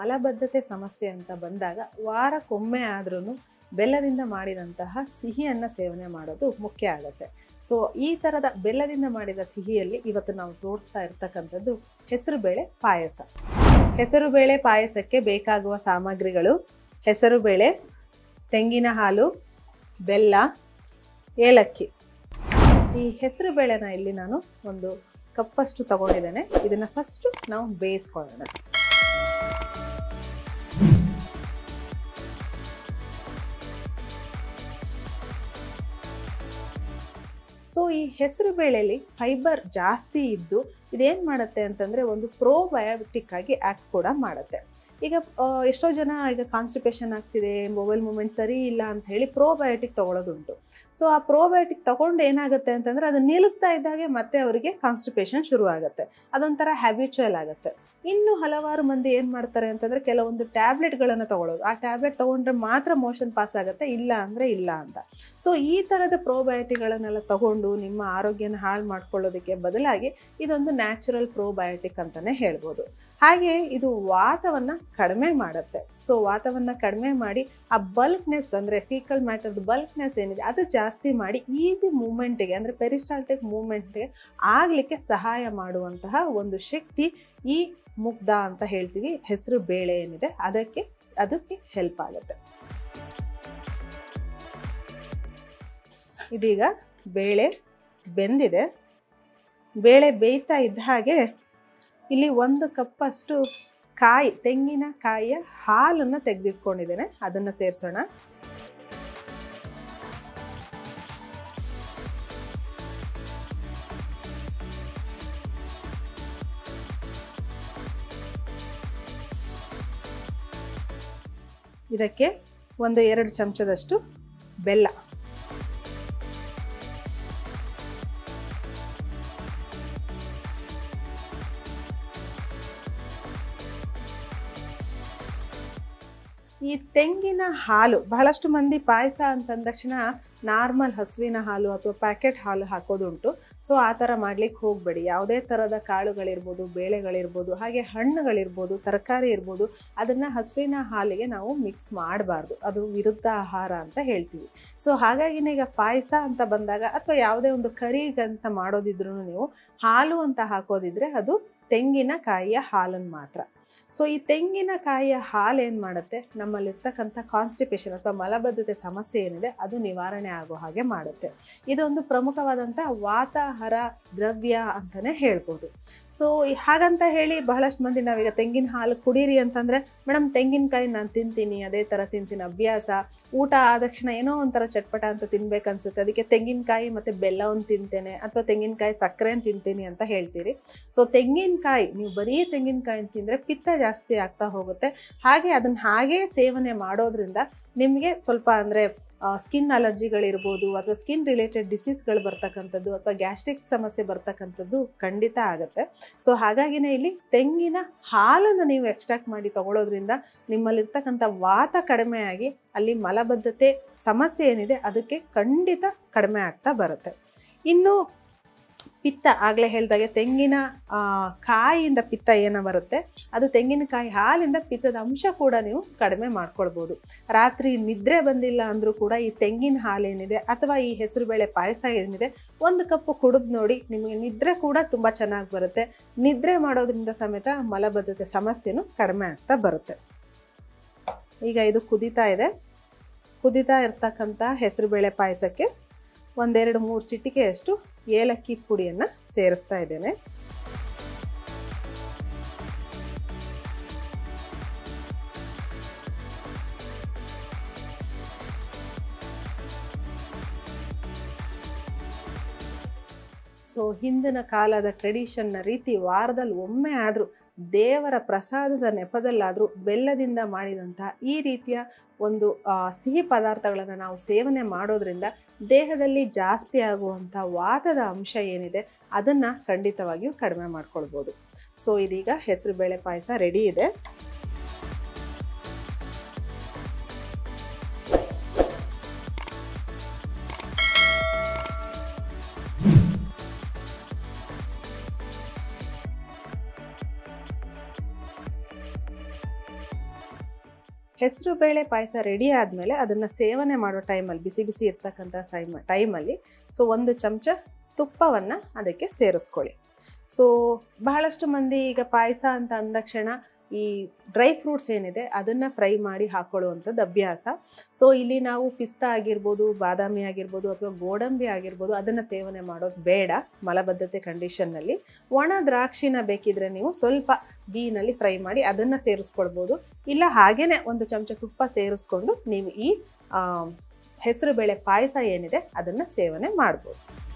ಮಲಬದ್ಧತೆ ಸಮಸ್ಯೆ ಅಂತ ಬಂದಾಗ ವಾರಕ್ಕೊಮ್ಮೆ ಆದ್ರೂ ಬೆಲ್ಲದಿಂದ ಮಾಡಿದಂತಹ ಸಿಹಿಯನ್ನು ಸೇವನೆ ಮಾಡೋದು ಮುಖ್ಯ ಆಗುತ್ತೆ ಸೊ ಈ ಥರದ ಬೆಲ್ಲದಿಂದ ಮಾಡಿದ ಸಿಹಿಯಲ್ಲಿ ಇವತ್ತು ನಾವು ತೋರಿಸ್ತಾ ಇರ್ತಕ್ಕಂಥದ್ದು ಹೆಸರುಬೇಳೆ ಪಾಯಸ ಹೆಸರುಬೇಳೆ ಪಾಯಸಕ್ಕೆ ಬೇಕಾಗುವ ಸಾಮಗ್ರಿಗಳು ಹೆಸರುಬೇಳೆ ತೆಂಗಿನ ಹಾಲು ಬೆಲ್ಲ ಏಲಕ್ಕಿ ಈ ಹೆಸರು ಬೇಳೆನ ಇಲ್ಲಿ ನಾನು ಒಂದು ಕಪ್ಪಷ್ಟು ತಗೊಂಡಿದ್ದೇನೆ ಇದನ್ನು ಫಸ್ಟು ನಾವು ಬೇಯಿಸ್ಕೊಳ್ಳೋಣ ಸೊ ಈ ಹೆಸರು ಬೇಳೆಯಲ್ಲಿ ಫೈಬರ್ ಜಾಸ್ತಿ ಇದ್ದು ಇದೇನು ಮಾಡುತ್ತೆ ಅಂತಂದರೆ ಒಂದು ಪ್ರೋಬಯೋಟಿಕ್ ಆಗಿ ಆ್ಯಕ್ಟ್ ಕೂಡ ಮಾಡುತ್ತೆ ಈಗ ಆ, ಎಷ್ಟೋ ಜನ ಈಗ ಕಾನ್ಸ್ಟಿಪೇಷನ್ ಆಗ್ತಿದೆ ಮೊಬೈಲ್ ಮೂಮೆಂಟ್ ಸರಿ ಇಲ್ಲ ಅಂತ ಹೇಳಿ ಪ್ರೋಬಯೋಟಿಕ್ ತೊಗೊಳೋದುಂಟು ಸೊ ಆ ಪ್ರೋಬಯೋಟಿಕ್ ತಗೊಂಡು ಏನಾಗುತ್ತೆ ಅಂತಂದರೆ ಅದು ನಿಲ್ಲಿಸ್ತಾ ಇದ್ದಾಗೆ ಮತ್ತೆ ಅವರಿಗೆ ಕಾನ್ಸ್ಟಿಪೇಷನ್ ಶುರು ಆಗುತ್ತೆ ಅದೊಂಥರ ಹ್ಯಾಬಿಚುವಲ್ ಆಗುತ್ತೆ ಇನ್ನು ಹಲವಾರು ಮಂದಿ ಏನು ಮಾಡ್ತಾರೆ ಅಂತಂದರೆ ಕೆಲವೊಂದು ಟ್ಯಾಬ್ಲೆಟ್ಗಳನ್ನು ತಗೊಳ್ಳೋದು ಆ ಟ್ಯಾಬ್ಲೆಟ್ ತೊಗೊಂಡ್ರೆ ಮಾತ್ರ ಮೋಷನ್ ಪಾಸ್ ಆಗುತ್ತೆ ಇಲ್ಲ ಅಂದರೆ ಇಲ್ಲ ಅಂತ ಸೊ ಈ ಥರದ ಪ್ರೋಬಯೋಟಿಕ್ಗಳನ್ನೆಲ್ಲ ತಗೊಂಡು ನಿಮ್ಮ ಆರೋಗ್ಯನ ಹಾಳು ಮಾಡ್ಕೊಳ್ಳೋದಕ್ಕೆ ಬದಲಾಗಿ ಇದೊಂದು ನ್ಯಾಚುರಲ್ ಪ್ರೋಬಯೋಟಿಕ್ ಅಂತಲೇ ಹೇಳ್ಬೋದು ಹಾಗೆ ಇದು ವಾತವನ್ನು ಕಡಿಮೆ ಮಾಡುತ್ತೆ ಸೊ ವಾತವನ್ನು ಕಡಿಮೆ ಮಾಡಿ ಆ ಬಲ್ಕ್ನೆಸ್ ಅಂದರೆ ಫೀಕಲ್ ಮ್ಯಾಟರ್ದು ಬಲ್ಕ್ನೆಸ್ ಏನಿದೆ ಅದು ಜಾಸ್ತಿ ಮಾಡಿ ಈಸಿ ಮೂಮೆಂಟಿಗೆ ಅಂದರೆ ಪೆರಿಸ್ಟಾಲ್ಟಿಕ್ ಮೂಮೆಂಟ್ಗೆ ಆಗಲಿಕ್ಕೆ ಸಹಾಯ ಮಾಡುವಂತಹ ಒಂದು ಶಕ್ತಿ ಈ ಮುಗ್ಧ ಅಂತ ಹೇಳ್ತೀವಿ ಹೆಸರು ಬೇಳೆ ಏನಿದೆ ಅದಕ್ಕೆ ಅದಕ್ಕೆ ಹೆಲ್ಪ್ ಆಗುತ್ತೆ ಇದೀಗ ಬೇಳೆ ಬೆಂದಿದೆ ಬೇಳೆ ಬೇಯ್ತಾ ಇದ್ದ ಹಾಗೆ ಇಲ್ಲಿ ಒಂದು ಕಪ್ಪಷ್ಟು ಕಾಯಿ ತೆಂಗಿನ ಕಾಯಿಯ ಹಾಲನ್ನು ತೆಗೆದಿಟ್ಕೊಂಡಿದ್ದೇನೆ ಅದನ್ನು ಸೇರಿಸೋಣ ಇದಕ್ಕೆ ಒಂದು ಎರಡು ಚಮಚದಷ್ಟು ಬೆಲ್ಲ ಈ ತೆಂಗಿನ ಹಾಲು ಬಹಳಷ್ಟು ಮಂದಿ ಪಾಯಸ ಅಂತಂದ ತಕ್ಷಣ ನಾರ್ಮಲ್ ಹಸುವಿನ ಹಾಲು ಅಥವಾ ಪ್ಯಾಕೆಟ್ ಹಾಲು ಹಾಕೋದುಂಟು ಸೊ ಆ ಥರ ಮಾಡ್ಲಿಕ್ಕೆ ಹೋಗಬೇಡಿ ಯಾವುದೇ ಥರದ ಕಾಳುಗಳಿರ್ಬೋದು ಬೇಳೆಗಳಿರ್ಬೋದು ಹಾಗೆ ಹಣ್ಣುಗಳಿರ್ಬೋದು ತರಕಾರಿ ಇರ್ಬೋದು ಅದನ್ನು ಹಸುವಿನ ಹಾಲಿಗೆ ನಾವು ಮಿಕ್ಸ್ ಮಾಡಬಾರ್ದು ಅದು ವಿರುದ್ಧ ಆಹಾರ ಅಂತ ಹೇಳ್ತೀವಿ ಸೊ ಹಾಗಾಗಿನೇ ಈಗ ಪಾಯಸ ಅಂತ ಬಂದಾಗ ಅಥವಾ ಯಾವುದೇ ಒಂದು ಕರಿಗಂತ ಮಾಡೋದಿದ್ರು ನೀವು ಹಾಲು ಅಂತ ಹಾಕೋದಿದ್ರೆ ಅದು ತೆಂಗಿನಕಾಯಿಯ ಹಾಲನ್ನು ಮಾತ್ರ ಸೊ ಈ ತೆಂಗಿನಕಾಯಿಯ ಹಾಲು ಏನು ಮಾಡುತ್ತೆ ನಮ್ಮಲ್ಲಿರ್ತಕ್ಕಂಥ ಕಾನ್ಸ್ಟಿಪೇಷನ್ ಅಥವಾ ಮಲಬದ್ಧತೆ ಸಮಸ್ಯೆ ಏನಿದೆ ಅದು ನಿವಾರಣೆ ಆಗೋ ಹಾಗೆ ಮಾಡುತ್ತೆ ಇದೊಂದು ಪ್ರಮುಖವಾದಂಥ ವಾತಾಹಾರ ದ್ರವ್ಯ ಅಂತಲೇ ಹೇಳ್ಬೋದು ಸೊ ಹಾಗಂತ ಹೇಳಿ ಬಹಳಷ್ಟು ಮಂದಿ ನಾವೀಗ ತೆಂಗಿನ ಹಾಲು ಕುಡೀರಿ ಅಂತಂದರೆ ಮೇಡಮ್ ತೆಂಗಿನಕಾಯಿ ನಾನು ತಿಂತೀನಿ ಅದೇ ಥರ ತಿಂತೀನಿ ಅಭ್ಯಾಸ ಊಟ ಆದ ತಕ್ಷಣ ಏನೋ ಒಂಥರ ಚಟ್ಪಟ ಅಂತ ತಿನ್ಬೇಕನ್ಸುತ್ತೆ ಅದಕ್ಕೆ ತೆಂಗಿನಕಾಯಿ ಮತ್ತು ಬೆಲ್ಲವನ್ನು ತಿಂತೇನೆ ಅಥವಾ ತೆಂಗಿನಕಾಯಿ ಸಕ್ಕರೆನ ತಿಂತೀನಿ ಅಂತ ಹೇಳ್ತೀರಿ ಸೊ ತೆಂಗಿನಕಾಯಿ ನೀವು ಬರೀ ತೆಂಗಿನಕಾಯಿ ತಿಂದರೆ ಪಿತ್ತ ಜಾಸ್ತಿ ಆಗ್ತಾ ಹೋಗುತ್ತೆ ಹಾಗೆ ಅದನ್ನು ಹಾಗೇ ಸೇವನೆ ಮಾಡೋದ್ರಿಂದ ನಿಮಗೆ ಸ್ವಲ್ಪ ಅಂದರೆ ಸ್ಕಿನ್ ಅಲರ್ಜಿಗಳಿರ್ಬೋದು ಅಥವಾ ಸ್ಕಿನ್ ರಿಲೇಟೆಡ್ ಡಿಸೀಸ್ಗಳು ಬರ್ತಕ್ಕಂಥದ್ದು ಅಥವಾ ಗ್ಯಾಸ್ಟ್ರಿಕ್ ಸಮಸ್ಯೆ ಬರ್ತಕ್ಕಂಥದ್ದು ಖಂಡಿತ ಆಗುತ್ತೆ ಸೊ ಹಾಗಾಗಿನೇ ಇಲ್ಲಿ ತೆಂಗಿನ ಹಾಲನ್ನು ನೀವು ಎಕ್ಸ್ಟ್ರಾಕ್ಟ್ ಮಾಡಿ ತಗೊಳ್ಳೋದ್ರಿಂದ ನಿಮ್ಮಲ್ಲಿರ್ತಕ್ಕಂಥ ವಾತ ಕಡಿಮೆಯಾಗಿ ಅಲ್ಲಿ ಮಲಬದ್ಧತೆ ಸಮಸ್ಯೆ ಏನಿದೆ ಅದಕ್ಕೆ ಖಂಡಿತ ಕಡಿಮೆ ಆಗ್ತಾ ಬರುತ್ತೆ ಇನ್ನು ಪಿತ್ತ ಆಗಲೇ ಹೇಳಿದಾಗೆ ತೆಂಗಿನ ಆ, ಕಾಯಿಯಿಂದ ಪಿತ್ತ ಏನೋ ಬರುತ್ತೆ ಅದು ತೆಂಗಿನಕಾಯಿ ಹಾಲಿಂದ ಪಿತ್ತದ ಅಂಶ ಕೂಡ ನೀವು ಕಡಿಮೆ ಮಾಡ್ಕೊಳ್ಬೋದು ರಾತ್ರಿ ನಿದ್ರೆ ಬಂದಿಲ್ಲ ಅಂದರೂ ಕೂಡ ಈ ತೆಂಗಿನ ಹಾಲೇನಿದೆ ಅಥವಾ ಈ ಹೆಸರುಬೇಳೆ ಪಾಯಸ ಏನಿದೆ ಒಂದು ಕಪ್ಪು ಕುಡಿದು ನೋಡಿ ನಿಮಗೆ ನಿದ್ರೆ ಕೂಡ ತುಂಬ ಚೆನ್ನಾಗಿ ಬರುತ್ತೆ ನಿದ್ರೆ ಮಾಡೋದ್ರಿಂದ ಸಮೇತ ಮಲಬದ್ಧತೆ ಸಮಸ್ಯೆನೂ ಕಡಿಮೆ ಆಗ್ತಾ ಬರುತ್ತೆ ಈಗ ಇದು ಕುದೀತಾ ಇದೆ ಕುದೀತಾ ಇರ್ತಕ್ಕಂಥ ಹೆಸರುಬೇಳೆ ಪಾಯಸಕ್ಕೆ ಒಂದೆರಡು ಮೂರು ಚಿಟಿಕೆಯಷ್ಟು ಏಲಕ್ಕಿ ಪುಡಿಯನ್ನು ಸೇರಿಸ್ತಾ ಇದ್ದೇನೆ ಸೊ ಹಿಂದಿನ ಕಾಲದ ಟ್ರೆಡಿಷನ್ನ ರೀತಿ ವಾರದಲ್ಲಿ ಒಮ್ಮೆ ಆದರೂ ದೇವರ ಪ್ರಸಾದದ ನೆಪದಲ್ಲಾದರೂ ಬೆಲ್ಲದಿಂದ ಮಾಡಿದಂತಹ ಈ ರೀತಿಯ ಒಂದು ಆ, ಸಿಹಿ ಪದಾರ್ಥಗಳನ್ನು ನಾವು ಸೇವನೆ ಮಾಡೋದ್ರಿಂದ ದೇಹದಲ್ಲಿ ಜಾಸ್ತಿ ಆಗುವಂಥ ವಾತದ ಅಂಶ ಏನಿದೆ ಅದನ್ನು ಖಂಡಿತವಾಗಿಯೂ ಕಡಿಮೆ ಮಾಡ್ಕೊಳ್ಬೋದು ಸೊ ಇದೀಗ ಹೆಸರುಬೇಳೆ ಪಾಯಸ ರೆಡಿ ಇದೆ ಹೆಸರು ಬೇಳೆ ಪಾಯಸ ರೆಡಿ ಆದಮೇಲೆ ಅದನ್ನು ಸೇವನೆ ಮಾಡೋ ಟೈಮಲ್ಲಿ ಬಿಸಿ ಬಿಸಿ ಇರ್ತಕ್ಕಂಥ ಸೈಮ ಟೈಮಲ್ಲಿ ಸೊ ಒಂದು ಚಮಚ ತುಪ್ಪವನ್ನು ಅದಕ್ಕೆ ಸೇರಿಸ್ಕೊಳ್ಳಿ ಸೊ ಬಹಳಷ್ಟು ಮಂದಿ ಈಗ ಪಾಯಸ ಅಂತ ಅಂದಕ್ಷಣ ಈ ಡ್ರೈ ಫ್ರೂಟ್ಸ್ ಏನಿದೆ ಅದನ್ನು ಫ್ರೈ ಮಾಡಿ ಹಾಕೊಳ್ಳುವಂಥದ್ದು ಅಭ್ಯಾಸ ಸೊ ಇಲ್ಲಿ ನಾವು ಪಿಸ್ತಾ ಆಗಿರ್ಬೋದು ಬಾದಾಮಿ ಆಗಿರ್ಬೋದು ಅಥವಾ ಗೋಡಂಬಿ ಆಗಿರ್ಬೋದು ಅದನ್ನು ಸೇವನೆ ಮಾಡೋದು ಬೇಡ ಮಲಬದ್ಧತೆ ಕಂಡೀಷನ್ನಲ್ಲಿ ಒಣ ದ್ರಾಕ್ಷಿನ ಬೇಕಿದ್ರೆ ನೀವು ಸ್ವಲ್ಪ ಗೀನಲ್ಲಿ ಫ್ರೈ ಮಾಡಿ ಅದನ್ನು ಸೇರಿಸ್ಕೊಳ್ಬೋದು ಇಲ್ಲ ಹಾಗೇನೆ ಒಂದು ಚಮಚ ತುಪ್ಪ ಸೇರಿಸ್ಕೊಂಡು ನೀವು ಈ ಹೆಸರುಬೇಳೆ ಪಾಯಸ ಏನಿದೆ ಅದನ್ನು ಸೇವನೆ ಮಾಡ್ಬೋದು